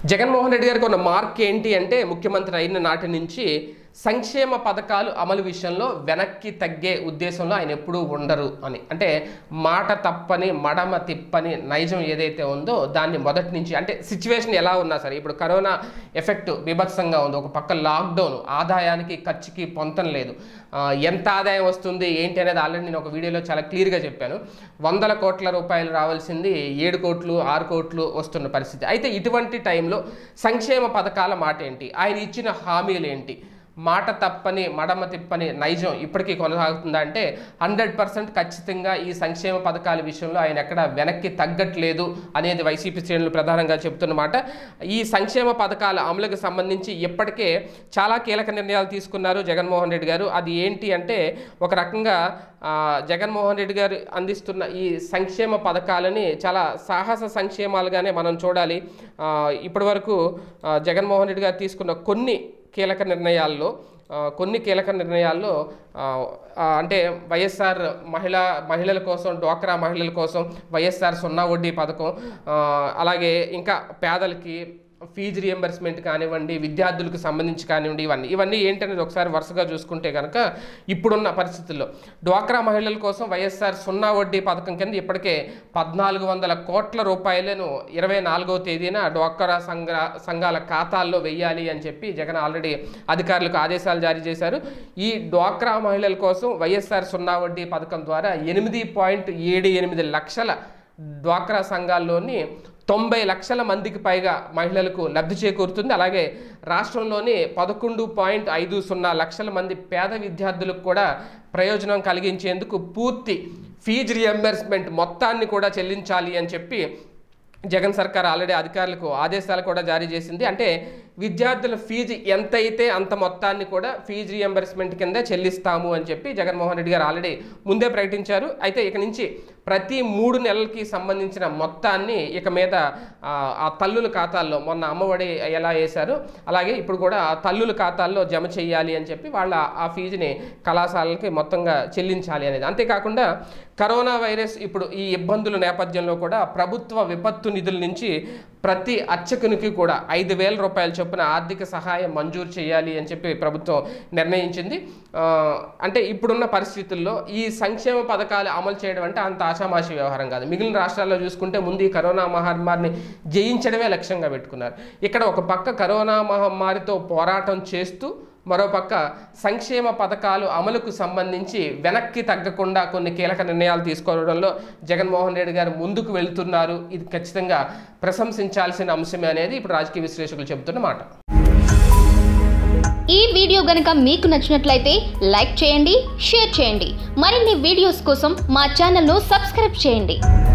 జగన్మోహన్ రెడ్డి గారికి ఉన్న మార్క్ ఏంటి అంటే ముఖ్యమంత్రి అయిన నాటి నుంచి సంక్షేమ పథకాలు అమలు విషయంలో వెనక్కి తగ్గే ఉద్దేశంలో ఆయన ఎప్పుడూ ఉండరు అని అంటే మాట తప్పని మడమ తిప్పని నైజం ఏదైతే ఉందో దాన్ని మొదటి నుంచి అంటే సిచ్యువేషన్ ఎలా ఉన్నా సరే ఇప్పుడు కరోనా ఎఫెక్ట్ బీభత్సంగా ఉంది ఒక పక్క లాక్డౌన్ ఆదాయానికి ఖర్చుకి పొంతం లేదు ఆ, ఎంత ఆదాయం వస్తుంది ఏంటి అనేది ఆల్రెడీ నేను ఒక వీడియోలో చాలా క్లియర్గా చెప్పాను వందల కోట్ల రూపాయలు రావాల్సింది ఏడు కోట్లు ఆరు కోట్లు వస్తున్న పరిస్థితి అయితే ఇటువంటి టైంలో సంక్షేమ పథకాల మాట ఏంటి ఆయన ఇచ్చిన హామీలు ఏంటి మాట తప్పని మడమ తిప్పని నైజం ఇప్పటికీ కొనసాగుతుందా అంటే హండ్రెడ్ పర్సెంట్ ఖచ్చితంగా ఈ సంక్షేమ పథకాల విషయంలో ఆయన ఎక్కడ వెనక్కి తగ్గట్లేదు అనేది వైసీపీ శ్రేణులు ప్రధానంగా చెబుతున్నమాట ఈ సంక్షేమ పథకాల అమలుకు సంబంధించి ఇప్పటికే చాలా కీలక నిర్ణయాలు తీసుకున్నారు జగన్మోహన్ రెడ్డి గారు అది ఏంటి అంటే ఒక రకంగా ఆ, జగన్మోహన్ రెడ్డి గారు అందిస్తున్న ఈ సంక్షేమ పథకాలని చాలా సాహస సంక్షేమాలుగానే మనం చూడాలి ఆ, ఇప్పటివరకు ఆ, జగన్మోహన్ రెడ్డి గారు తీసుకున్న కొన్ని కీలక నిర్ణయాల్లో ఆ, కొన్ని కీలక నిర్ణయాల్లో ఆ, ఆ, అంటే వైఎస్ఆర్ మహిళా మహిళల కోసం డ్వాక్రా మహిళల కోసం వైఎస్ఆర్ సున్నా వడ్డీ పథకం ఆ, అలాగే ఇంకా పేదలకి ఫీజు రియంబర్స్మెంట్ కానివ్వండి విద్యార్థులకు సంబంధించి కానివ్వండి ఇవన్నీ ఇవన్నీ ఏంటనేది ఒకసారి వరుసగా చూసుకుంటే కనుక ఇప్పుడున్న పరిస్థితుల్లో డ్వాక్రా మహిళల కోసం వైఎస్ఆర్ సున్నా వడ్డీ పథకం కింద ఇప్పటికే పద్నాలుగు వందల కోట్ల రూపాయలను ఇరవై నాలుగవ తేదీన డ్వాక్రా సంఘ సంఘాల ఖాతాల్లో వెయ్యాలి అని చెప్పి జగన్ ఆల్రెడీ అధికారులకు ఆదేశాలు జారీ చేశారు ఈ డ్వాక్రా మహిళల కోసం వైఎస్ఆర్ సున్నా వడ్డీ పథకం ద్వారా ఎనిమిది పాయింట్ ఏడు ఎనిమిది లక్షల డ్వాక్రా సంఘాల్లోని తొంభై లక్షల మందికి పైగా మహిళలకు లబ్ధి చేకూరుతుంది అలాగే రాష్ట్రంలోని పదకొండు పాయింట్ ఐదు సున్నా లక్షల మంది పేద విద్యార్థులకు కూడా ప్రయోజనం కలిగించేందుకు పూర్తి ఫీజు రియంబర్స్మెంట్ మొత్తాన్ని కూడా చెల్లించాలి అని చెప్పి జగన్ సర్కార్ ఆల్రెడీ అధికారులకు ఆదేశాలు కూడా జారీ చేసింది అంటే విద్యార్థుల ఫీజు ఎంతైతే అంత మొత్తాన్ని కూడా ఫీజు రియంబర్స్మెంట్ కింద చెల్లిస్తాము అని చెప్పి జగన్మోహన్ రెడ్డి గారు ఆల్రెడీ ముందే ప్రకటించారు అయితే ఇక నుంచి ప్రతి మూడు నెలలకి సంబంధించిన మొత్తాన్ని ఇక మీద ఆ, ఆ తల్లుల ఖాతాల్లో మొన్న అమ్మఒడి ఎలా వేశారు అలాగే ఇప్పుడు కూడా ఆ తల్లుల ఖాతాల్లో జమ చేయాలి అని చెప్పి వాళ్ళ ఆ ఫీజుని కళాశాలలకి మొత్తంగా చెల్లించాలి అనేది అంతేకాకుండా కరోనా వైరస్ ఇప్పుడు ఈ ఇబ్బందుల నేపథ్యంలో కూడా ప్రభుత్వ విపత్తు నిధుల నుంచి ప్రతి అర్చకునికి కూడా ఐదు వేల రూపాయల చొప్పున ఆర్థిక సహాయం మంజూరు చేయాలి అని చెప్పి ప్రభుత్వం నిర్ణయించింది ఆ, అంటే ఇప్పుడున్న పరిస్థితుల్లో ఈ సంక్షేమ పథకాలు అమలు చేయడం అంటే అంత ఆషామాషి వ్యవహారం కాదు మిగిలిన రాష్ట్రాల్లో చూసుకుంటే ముందు ఈ కరోనా మహమ్మారిని జయించడమే లక్ష్యంగా పెట్టుకున్నారు ఇక్కడ ఒక పక్క కరోనా మహమ్మారితో పోరాటం చేస్తూ మరోపక్క సంక్షేమ పథకాలు అమలుకు సంబంధించి వెనక్కి తగ్గకుండా కొన్ని కీలక నిర్ణయాలు తీసుకోవడంలో జగన్మోహన్ రెడ్డి గారు ముందుకు వెళ్తున్నారు ఇది ఖచ్చితంగా ప్రశంసించాల్సిన అంశమే అనేది ఇప్పుడు రాజకీయ విశ్లేషకులు చెబుతున్న మాట ఈ వీడియో గనుక మీకు నచ్చినట్లయితే లైక్ చేయండి షేర్ చేయండి మరిన్ని వీడియోస్ కోసం మా ఛానల్ను సబ్స్క్రైబ్ చేయండి